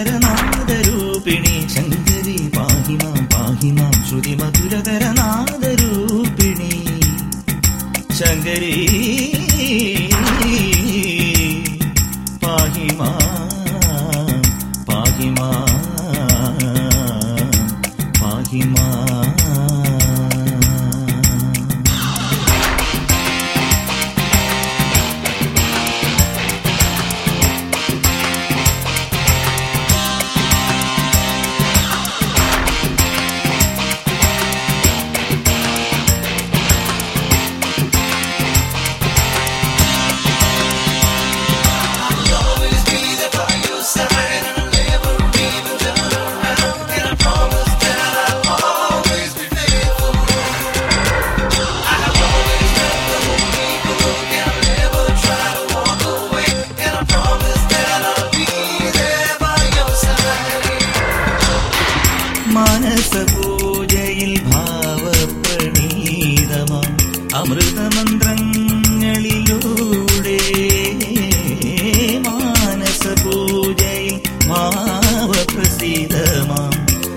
മധുരതര നാദരൂപിണി ശങ്കരി പാഹി മാം പാഹി മാം ശ്രുതി മധുരതര നാദരൂപിണി ശങ്കരി പാഹി മാം പാഹി മാം പാഹി മാം മാനസപൂജയിൽ ഭാവപ്രണീതമാം അമൃതമന്ത്രങ്ങളിലൂടെ മാനസപൂജയിൽ ഭാവപ്രസീതമാം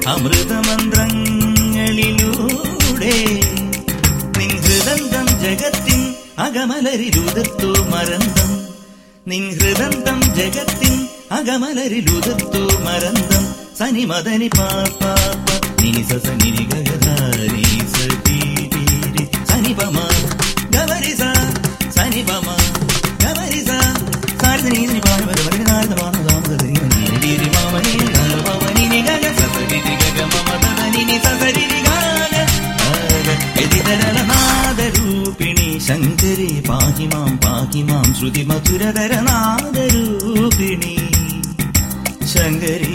അമൃതമന്ത്രങ്ങളിലൂടെ നിൻ ഹൃദന്തം ജഗത്തിൻ അകമലരിലുതിർത്തു മരന്തം നിൻ ഹൃദന്തം ജഗത്തിൻ അകമലരിലുതിർത്തു മരന്തം സനി മദനി പാപ്പ നിനി സ സനി ഗഗധാരി സീരി സനി പമ ഗമരി സ സനി പമ ഗമരി സ സാരി നീ നി പാന വര വര നാരദ മാന ദാമ ദരി നി രി രി മാമ നി ഗ പവ നി നി ഗഗ സ സരി രി ഗഗ മമ ദ നി നി സ സരി രി ഗാന നാദരൂപിണി ശങ്കരി പാഹി മാം പാഹി മാം ശ്രുതി മധുരതര നാദരൂപിണി ശങ്കരി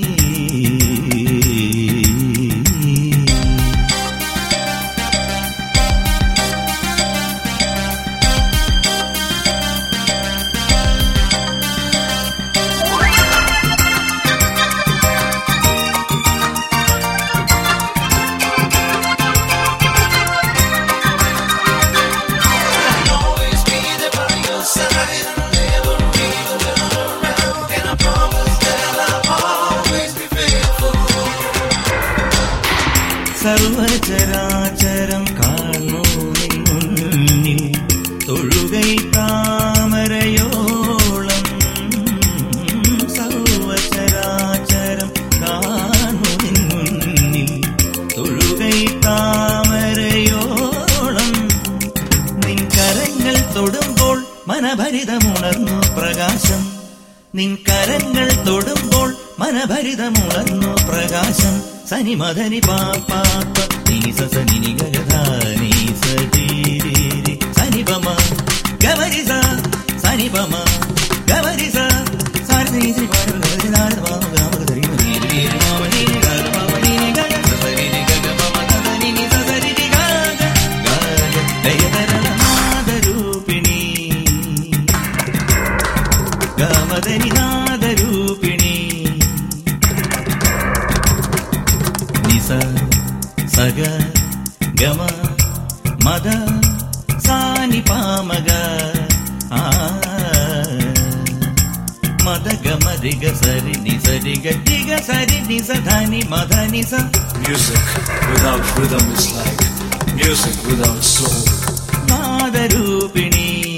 സർവചരാചരം കാണൂ നിൻ മുന്നിൽ തൊഴുകൈ താമരയോളം സർവചരാചരം കാണൂ നിൻ മുന്നിൽ തൊഴുകൈ താമരയോളം നിൻ കരങ്ങൾ തൊടുമ്പോൾ മനഭരിതമുണർന്നു പ്രകാശം നിൻ കരങ്ങൾ തൊടുമ്പോൾ മനഭരിതമുണർന്നു പ്രകാശം സനി മദനി പാപ്പ നിനി സ സനി നി ഗഗധാനി സീരി സനി പമ ഗമരി സ സനി പമ ഗമരി സ സാരി നീ ശ്രീ പാര ഗഗരി നാരദ മാമ ഗാമ ഗരി നീ രി രി മാമ നീ നി ഗഗ മാമ നീ നി ഗഗ സ സരി നി ഗഗ മമ ദ ദ നി നി സ സരി രി ഗഗ ഗഗ ദയതര നാദരൂപിണി ഗമദനി നാദരൂപിണി നിസ സഗ ഗമ മദ സാനി പാമഗ ആ മദ ഗമ രിഗ സരി നി സരി ഗ രിഗ സരി നി സ ധനി മദ നി സ Music without rhythm is like music without soul. നാദരൂപിണി